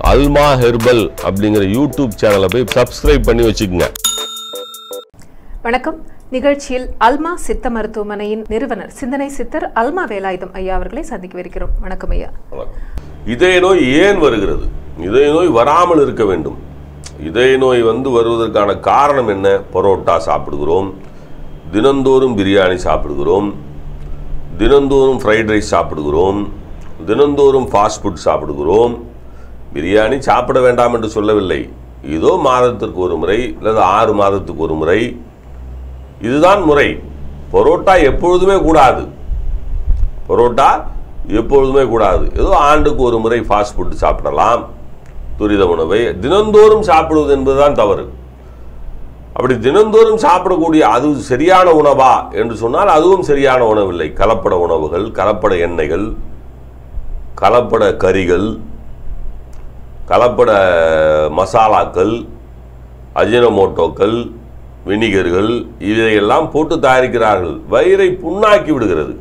அல்மா herbal அப்படிங்கிற YouTube சேனலை போய் சப்ஸ்கிரைப் பண்ணி வச்சுக்கோங்க வணக்கம் நிகழ்ச்சியில் அல்மா சித்த மருத்துவமனையின் நிறுவனர் சிந்தனை சித்தர் அல்மா வேலாயுதம் ஐயா அவர்களை சந்திக்கவிருக்கிறோம் வணக்கம் ஐயா இதய நோய் ஏன் வருகிறது இதய நோய் வராமல் இருக்க வேண்டும் இதய நோய் வந்து வருவதற்கான காரணம் என்ன பரோட்டா சாப்பிடுகிறோம் தினந்தோறும் பிரியாணி சாப்பிடுகிறோம் தினந்தோறும் ஃப்ரைட் ரைஸ் சாப்பிடுகிறோம் தினந்தோறும் ஃபாஸ்ட் ஃபுட் சாப்பிடுகிறோம் பிரியாணி சாப்பிட வேண்டாம் என்று சொல்லவில்லை ஏதோ மாதத்திற்கு ஒரு முறை அல்லது ஆறு மாதத்துக்கு ஒரு முறை இதுதான் முறை பரோட்டா எப்பொழுதுமே கூடாது பரோட்டா எப்பொழுதுமே கூடாது ஏதோ ஆண்டுக்கு ஒரு முறை ஃபாஸ்ட் ஃபுட் சாப்பிடலாம் துரித உணவை தினந்தோறும் சாப்பிடுவது என்பதுதான் தவறு அப்படி தினந்தோறும் சாப்பிடக்கூடிய அது சரியான உணவா என்று சொன்னால் அதுவும் சரியான உணவில்லை கலப்பட உணவுகள் கலப்பட எண்ணெய்கள் கலப்பட கறிகள் கலப்பட மசாலாக்கள் அஜினமோட்டோக்கள் வினிகர்கள் இதையெல்லாம் போட்டு தயாரிக்கிறார்கள் வயிறை புண்ணாக்கி விடுகிறது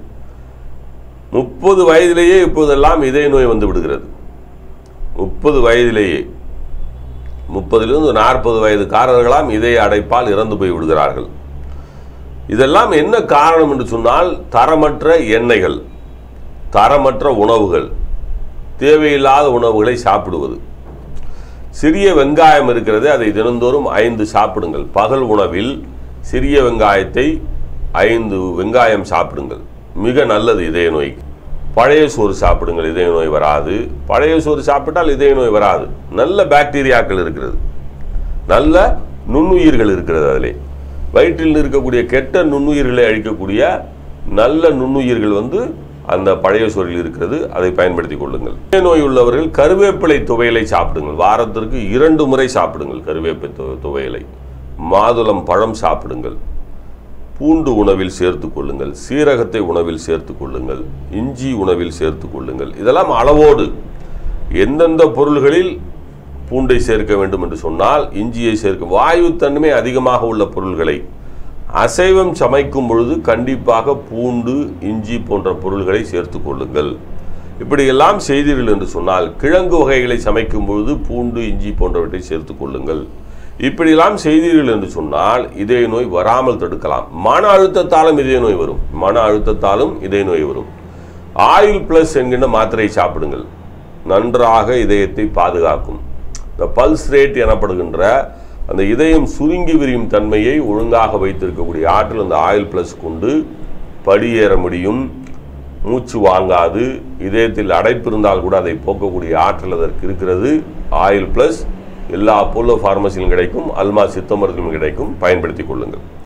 முப்பது வயதிலேயே இப்போதெல்லாம் இதய நோய் வந்து விடுகிறது முப்பது வயதிலேயே முப்பதிலிருந்து நாற்பது வயதுக்காரர்களாம் இதய அடைப்பால் இறந்து போய் விடுகிறார்கள் இதெல்லாம் என்ன காரணம் என்று சொன்னால் தரமற்ற எண்ணெய்கள் தரமற்ற உணவுகள் தேவையில்லாத உணவுகளை சாப்பிடுவது சிறிய வெங்காயம் இருக்கிறது அதை தினந்தோறும் ஐந்து சாப்பிடுங்கள் பகல் உணவில் சிறிய வெங்காயத்தை ஐந்து வெங்காயம் சாப்பிடுங்கள் மிக நல்லது இதய நோய்க்கு பழைய சோறு சாப்பிடுங்கள் இதய நோய் வராது பழைய சோறு சாப்பிட்டால் இதய நோய் வராது நல்ல பாக்டீரியாக்கள் இருக்கிறது நல்ல நுண்ணுயிர்கள் இருக்கிறது அதிலே வயிற்றில் இருக்கக்கூடிய கெட்ட நுண்ணுயிர்களை அழிக்கக்கூடிய நல்ல நுண்ணுயிர்கள் வந்து அந்த பழைய சோறில் இருக்கிறது அதை பயன்படுத்திக் கொள்ளுங்கள் இதய நோய் உள்ளவர்கள் கருவேப்பிலை துவையலை சாப்பிடுங்கள் வாரத்திற்கு இரண்டு முறை சாப்பிடுங்கள் கருவேப்பிலை து- துவையலை மாதுளம் பழம் சாப்பிடுங்கள் பூண்டு உணவில் சேர்த்து கொள்ளுங்கள் சீரகத்தை உணவில் சேர்த்து கொள்ளுங்கள் இஞ்சி உணவில் சேர்த்து கொள்ளுங்கள் இதெல்லாம் அளவோடு எந்தெந்த பொருள்களில் பூண்டை சேர்க்க வேண்டும் என்று சொன்னால் இஞ்சியை சேர்க்க வாயுத்தன்மை அதிகமாக உள்ள பொருள்களை அசைவம் சமைக்கும் பொழுது கண்டிப்பாக பூண்டு இஞ்சி போன்ற பொருள்களை சேர்த்து கொள்ளுங்கள் இப்படியெல்லாம் செய்தீர்கள் என்று சொன்னால் கிழங்கு வகைகளை சமைக்கும் பொழுது பூண்டு இஞ்சி போன்றவற்றை சேர்த்து கொள்ளுங்கள் இப்படியெல்லாம் செய்தீர்கள் என்று சொன்னால் இதய நோய் வராமல் தடுக்கலாம் மன அழுத்தத்தாலும் இதய நோய் வரும் மன அழுத்தத்தாலும் இதய நோய் வரும் ஆயில் பிளஸ் என்கின்ற மாத்திரை சாப்பிடுங்கள் நன்றாக இதயத்தை பாதுகாக்கும் இந்த பல்ஸ் ரேட் எனப்படுகின்ற அந்த இதயம் சுருங்கி விரியும் தன்மையை ஒழுங்காக வைத்திருக்கக்கூடிய ஆற்றல் அந்த ஆயில் பிளஸ் கொண்டு படியேற முடியும் மூச்சு வாங்காது இதயத்தில் அடைப்பு இருந்தால் கூட அதை போக்கக்கூடிய ஆற்றல் அதற்கு இருக்கிறது ஆயில் பிளஸ் எல்லா அப்போலோ ஃபார்மசியிலும் கிடைக்கும் அல்மா சித்த மருத்துவம் கிடைக்கும் பயன்படுத்திக் கொள்ளுங்கள்